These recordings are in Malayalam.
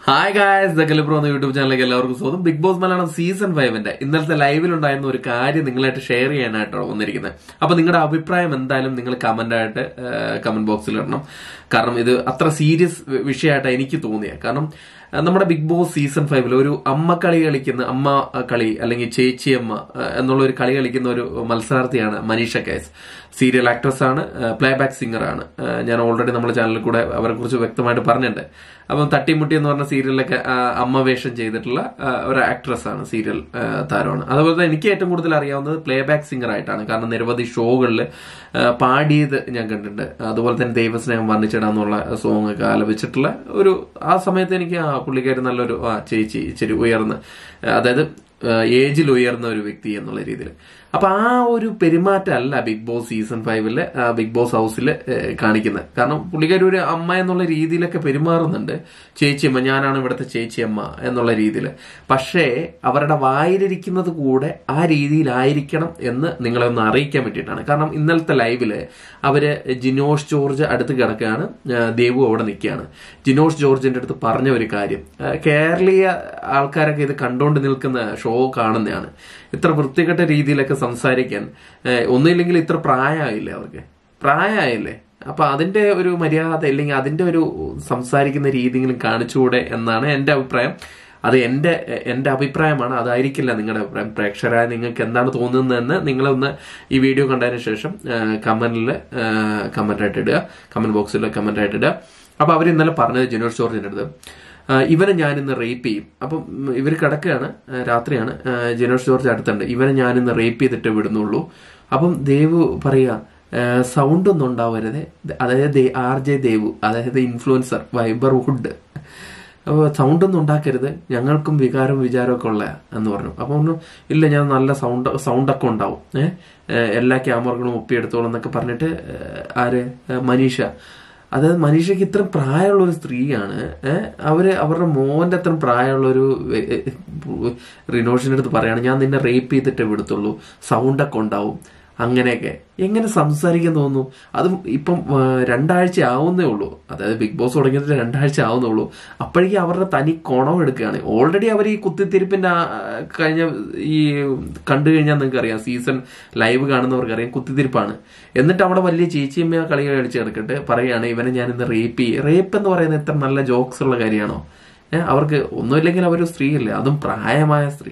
ഹായ് ഗായ്സ് ദക്കലിപ്രോ എന്ന യൂട്യൂബ് ചാനലിലേക്ക് എല്ലാവർക്കും സ്വാഗതം ബിഗ് ബോസ് മലയാളം സീസൺ ഫൈവിന്റെ ഇന്നലത്തെ ലൈവിൽ ഉണ്ടായിരുന്ന ഒരു കാര്യം നിങ്ങളായിട്ട് ഷെയർ ചെയ്യാനായിട്ടാണ് വന്നിരിക്കുന്നത് അപ്പൊ നിങ്ങളുടെ അഭിപ്രായം എന്തായാലും നിങ്ങൾ കമന്റ് ആയിട്ട് കമന്റ് ബോക്സിൽ ഇടണം കാരണം ഇത് അത്ര സീരിയസ് വിഷയമായിട്ടാണ് എനിക്ക് തോന്നിയത് കാരണം ആ, നമ്മുടെ ബിഗ് ബോസ് സീസൺ ഫൈവിൽ ഒരു അമ്മ കളി കളിക്കുന്ന അമ്മ കളി അല്ലെങ്കിൽ ചേച്ചിയമ്മ ആ, എന്നുള്ള ഒരു കളി കളിക്കുന്ന ഒരു മത്സരാർത്ഥിയാണ് മനീഷ കേസ് സീരിയൽ ആക്ട്രസ് ആണ് പ്ലേ ബാക്ക് സിംഗർ ആണ് ആ, ഞാൻ ഓൾറെഡി നമ്മുടെ ചാനലിൽ കൂടെ അവരെ കുറിച്ച് വ്യക്തമായിട്ട് പറഞ്ഞിട്ടുണ്ട് അപ്പം തട്ടിമുട്ടി എന്ന് പറഞ്ഞ സീരിയലിലൊക്കെ ആ, അമ്മ വേഷം ചെയ്തിട്ടുള്ള ആ, ഒരു ആക്ട്രസ് ആണ് സീരിയൽ ആ, താരമാണ് അതുപോലെ തന്നെ എനിക്ക് ഏറ്റവും കൂടുതൽ അറിയാവുന്നത് പ്ലേ ബാക്ക് സിംഗർ ആയിട്ടാണ് കാരണം നിരവധി ഷോകളിൽ പാടിയത് ഞാൻ കണ്ടിട്ടുണ്ട് അതുപോലെ തന്നെ ദൈവസ്നേഹം വർണ്ണിച്ചിടാന്നുള്ള സോങ് ഒക്കെ ആലപിച്ചിട്ടുള്ള ഒരു ആ സമയത്ത് എനിക്ക് ആ പുള്ളിക്കാരി നല്ലൊരു ആ ചേച്ചി ഇച്ചിരി ഉയർന്ന് അതായത് ഏജിൽ ഉയർന്ന ഒരു വ്യക്തി എന്നുള്ള രീതിയിൽ അപ്പൊ ആ ഒരു പെരുമാറ്റമല്ല ബിഗ് ബോസ് സീസൺ ഫൈവില് ബിഗ് ബോസ് ഹൗസിൽ കാണിക്കുന്നത് കാരണം പുള്ളിക്കാരി ഒരു അമ്മ എന്നുള്ള രീതിയിലൊക്കെ പെരുമാറുന്നുണ്ട് ചേച്ചിയമ്മ ഞാനാണ് ഇവിടുത്തെ ചേച്ചിയമ്മ എന്നുള്ള രീതിയിൽ പക്ഷേ അവരുടെ വായിലിരിക്കുന്നത് കൂടെ ആ രീതിയിലായിരിക്കണം എന്ന് നിങ്ങളെ ഒന്ന് അറിയിക്കാൻ വേണ്ടിയിട്ടാണ് കാരണം ഇന്നലത്തെ ലൈവില് അവര് ജിനോഷ് ജോർജ് അടുത്ത് കിടക്കുകയാണ് ആ, ദേവു അവിടെ നിൽക്കുകയാണ് ജിനോഷ് ജോർജിന്റെ അടുത്ത് പറഞ്ഞ ഒരു കാര്യം ആ, കേരളീയ ആൾക്കാരൊക്കെ ഇത് കണ്ടുകൊണ്ട് നിൽക്കുന്ന ഷോ കാണുന്നതാണ് ഇത്ര വൃത്തികെട്ട രീതിയിലൊക്കെ സംസാരിക്കാൻ ആ, ഒന്നുമില്ലെങ്കിൽ ഇത്ര പ്രായമായില്ലേ അവർക്ക് പ്രായമായില്ലേ അപ്പൊ അതിന്റെ ഒരു മര്യാദ അല്ലെങ്കിൽ അതിന്റെ ഒരു സംസാരിക്കുന്ന രീതിയെങ്കിലും കാണിച്ചുകൂടെ എന്നാണ് എന്റെ അഭിപ്രായം അത് എന്റെ എന്റെ അഭിപ്രായമാണ് അതായിരിക്കില്ല നിങ്ങളുടെ അഭിപ്രായം പ്രേക്ഷകരായ നിങ്ങൾക്ക് എന്താണ് തോന്നുന്നതെന്ന് നിങ്ങളൊന്ന് ഈ വീഡിയോ കണ്ടതിന് ശേഷം കമന്റിൽ കമന്റ് ആയിട്ട് ഇടുക കമന്റ് ബോക്സിൽ കമന്റ് ആയിട്ട് ഇടുക അപ്പൊ അവർ ഇന്നലെ പറഞ്ഞത് ജിനോഷ് ജോർജിന്റെ അടുത്ത് ആ, ഇവനെ ഞാനിന്ന് റേപ്പ് ചെയ്യും അപ്പം ഇവർ കിടക്കുകയാണ് ആ, രാത്രിയാണ് ആ, ജിനോഷ് ജോർജ് അടുത്തുണ്ട് ഇവനെ ഞാനിന്ന് റേപ്പ് ചെയ്തിട്ട് വിടുന്നുള്ളൂ അപ്പം ദേവ് പറയാ സൗണ്ട് ഒന്നും ഉണ്ടാവരുത് അതായത് ആർ ജെ ദേവു അതായത് ഇൻഫ്ലുവൻസർ വൈബർഹുഡ് അപ്പോൾ സൗണ്ട് ഒന്നും ഉണ്ടാക്കരുത് ഞങ്ങൾക്കും വികാരം വിചാരമൊക്കെ ഉള്ള എന്ന് പറഞ്ഞു അപ്പൊ പറഞ്ഞു ഇല്ല ഞാൻ നല്ല സൗണ്ട് സൗണ്ടൊക്കെ ഉണ്ടാവും ഏഹ് എല്ലാ ക്യാമറകളും ഒപ്പിയെടുത്തോളും എന്നൊക്കെ പറഞ്ഞിട്ട് ഏഹ്, ആര് ഏഹ്, മനീഷ അതായത് മനീഷയ്ക്ക് ഇത്രയും പ്രായമുള്ള ഒരു സ്ത്രീയാണ് ഏഹ് അവര് അവരുടെ മോന്റെ അത്രയും പ്രായമുള്ള ഒരു റിനോഷിന്റെ അടുത്ത് പറയാണ് ഞാൻ നിന്നെ റേപ്പ് ചെയ്തിട്ടേ വിടത്തുള്ളൂ സൗണ്ടൊക്കെ ഉണ്ടാവും അങ്ങനെയൊക്കെ എങ്ങനെ സംസാരിക്കാൻ തോന്നുന്നു അതും ഇപ്പം ആ, രണ്ടാഴ്ച ആവുന്നേ ഉള്ളൂ അതായത് ബിഗ് ബോസ് തുടങ്ങിയിട്ട് രണ്ടാഴ്ച ആവുന്നേ ഉള്ളൂ അപ്പോഴേക്കും അവരുടെ തനി കുണം എടുക്കുകയാണ് ഓൾറെഡി അവർ ഈ കുത്തിത്തിരിപ്പിന്റെ ആ, കഴിഞ്ഞ ഈ കണ്ടു കഴിഞ്ഞാൽ നിങ്ങൾക്ക് അറിയാം സീസൺ ലൈവ് കാണുന്നവർക്കറിയാം കുത്തിത്തിരിപ്പാണ് എന്നിട്ട് അവിടെ വലിയ ചേച്ചിയമ്മ കളി കളിച്ച് കിടക്കട്ടെ പറയുകയാണ് ഇവനെ ഞാൻ ഇന്ന് റേപ്പ് ചെയ്യും റേപ്പ് എന്ന് പറയുന്നത് ഇത്ര നല്ല ജോക്സ് ഉള്ള കാര്യമാണോ ഏഹ് അവർക്ക് ഒന്നുമില്ലെങ്കിൽ അവരൊരു സ്ത്രീയല്ലേ അതും പ്രായമായ സ്ത്രീ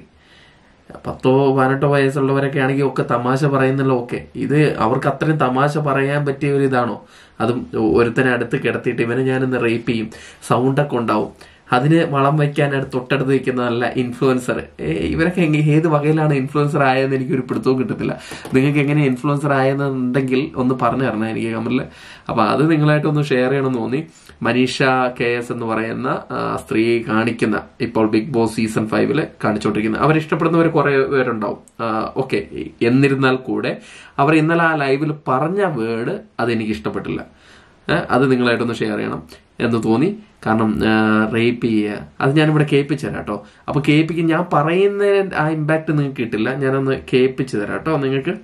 പത്തോ പതിനെട്ടോ വയസ്സുള്ളവരൊക്കെ ആണെങ്കിൽ ഒക്കെ തമാശ പറയുന്നല്ലോ ഓക്കെ ഇത് അവർക്ക് അത്രയും തമാശ പറയാൻ പറ്റിയ ഒരു ഇതാണോ അതും ഒരുത്തനെ അടുത്ത് കിടത്തിയിട്ട് ഇവനെ ഞാനിന്ന് റേപ്പ് ചെയ്യും സൗണ്ടൊക്കെ ഉണ്ടാവും അതിന് വളം വയ്ക്കാനായിട്ട് തൊട്ടടുത്ത് നിൽക്കുന്ന നല്ല ഇൻഫ്ലുവൻസർ ഇവരൊക്കെ എങ്ങനെ ഏത് വകയിലാണ് ഇൻഫ്ലുവൻസർ ആയതെന്ന് എനിക്കൊരു പിടുത്തവും കിട്ടത്തില്ല നിങ്ങൾക്ക് എങ്ങനെ ഇൻഫ്ലുവൻസർ ആയെന്നുണ്ടെങ്കിൽ ഒന്ന് പറഞ്ഞു തരണം എനിക്ക് കമന്റിൽ അപ്പൊ അത് നിങ്ങളായിട്ടൊന്ന് ഷെയർ ചെയ്യണമെന്ന് തോന്നി മനീഷ കെ എസ് എന്ന് പറയുന്ന ആ, സ്ത്രീ കാണിക്കുന്ന ഇപ്പോൾ ബിഗ് ബോസ് സീസൺ ഫൈവില് കാണിച്ചുകൊണ്ടിരിക്കുന്ന അവർ ഇഷ്ടപ്പെടുന്നവർ കുറെ പേരുണ്ടാവും ഓക്കെ എന്നിരുന്നാൽ കൂടെ അവർ ഇന്നലെ ആ ലൈവിൽ പറഞ്ഞ വേർഡ് അത് എനിക്ക് ഇഷ്ടപ്പെട്ടില്ല ഏ, അത് നിങ്ങളായിട്ടൊന്ന് ഷെയർ ചെയ്യണം എന്ന് തോന്നി കാരണം റേപ്പ് ചെയ്യുക അത് ഞാനിവിടെ കേൾപ്പിച്ചു തരാം കേട്ടോ അപ്പൊ കേൾപ്പിക്ക് ഞാൻ പറയുന്ന ആ ഇമ്പാക്ട് നിങ്ങൾക്ക് കിട്ടില്ല ഞാനൊന്ന് കേൾപ്പിച്ചു തരാം കേട്ടോ നിങ്ങൾക്ക്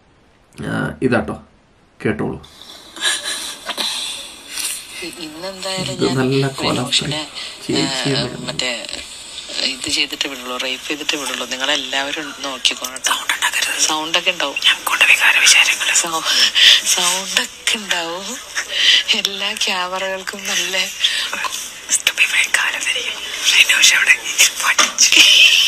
ആ, ഇതാട്ടോ കേട്ടോളൂ ഇന്നെന്തായാലും ഇത് ഞാൻ നല്ല കൊല റിനോഷിനെ ചേച്ചി ഏ, മറ്റേ ഇത് ചെയ്തിട്ട് വിടുള്ളൂ റേപ്പ് ചെയ്തിട്ട് വിടുള്ളൂ നിങ്ങളെല്ലാവരും നോക്കിക്കോണട്ടോ സൗണ്ട് ഒക്കെ ഉണ്ടാവും സൗണ്ട് ഒക്കെ ഉണ്ടാവും എല്ലാ ക്യാമറകൾക്കും നല്ല റിനോഷ് അവിടെ പഠിച്ചു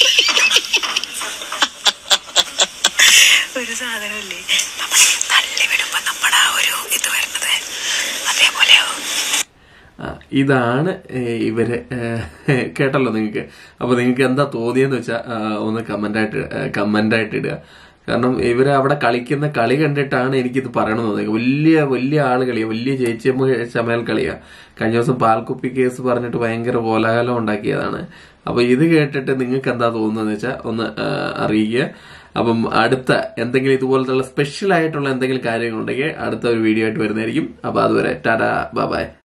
ഒരു സാധനമില്ലേ നമ്മൾ തള്ളി വിടുമ്പോ നമ്മുടെ ആ ഒരു ഇത് വരുന്നത് അതേപോലെയാവും ആ, ഇതാണ് ഏ, ഇവര് ഏ, കേട്ടല്ലോ നിങ്ങൾക്ക് അപ്പൊ നിങ്ങൾക്ക് എന്താ തോന്നിയെന്ന് വെച്ചാൽ ഒന്ന് കമന്റായിട്ട് കമന്റായിട്ട് ഇടുക കാരണം ഇവര് അവിടെ കളിക്കുന്ന കളി കണ്ടിട്ടാണ് എനിക്കിത് പറയണമെന്ന് തോന്നിയത് വലിയ വലിയ ആള് കളിയാ വലിയ ചേച്ചിയമ്മ ചമയൽ കളിയാ കഴിഞ്ഞ ദിവസം പാൽക്കുപ്പി കേസ് പറഞ്ഞിട്ട് ഭയങ്കര കോലാഹലം ഉണ്ടാക്കിയതാണ് അപ്പൊ ഇത് കേട്ടിട്ട് നിങ്ങൾക്ക് എന്താ തോന്നുന്നത് വെച്ചാൽ ഒന്ന് ആ, അറിയിക്കുക അപ്പം അടുത്ത എന്തെങ്കിലും ഇതുപോലത്തുള്ള സ്പെഷ്യൽ ആയിട്ടുള്ള എന്തെങ്കിലും കാര്യങ്ങളുണ്ടെങ്കിൽ അടുത്ത ഒരു വീഡിയോ ആയിട്ട് വരുന്നതായിരിക്കും അപ്പൊ അതുവരെ ടാറ്റാ ബൈ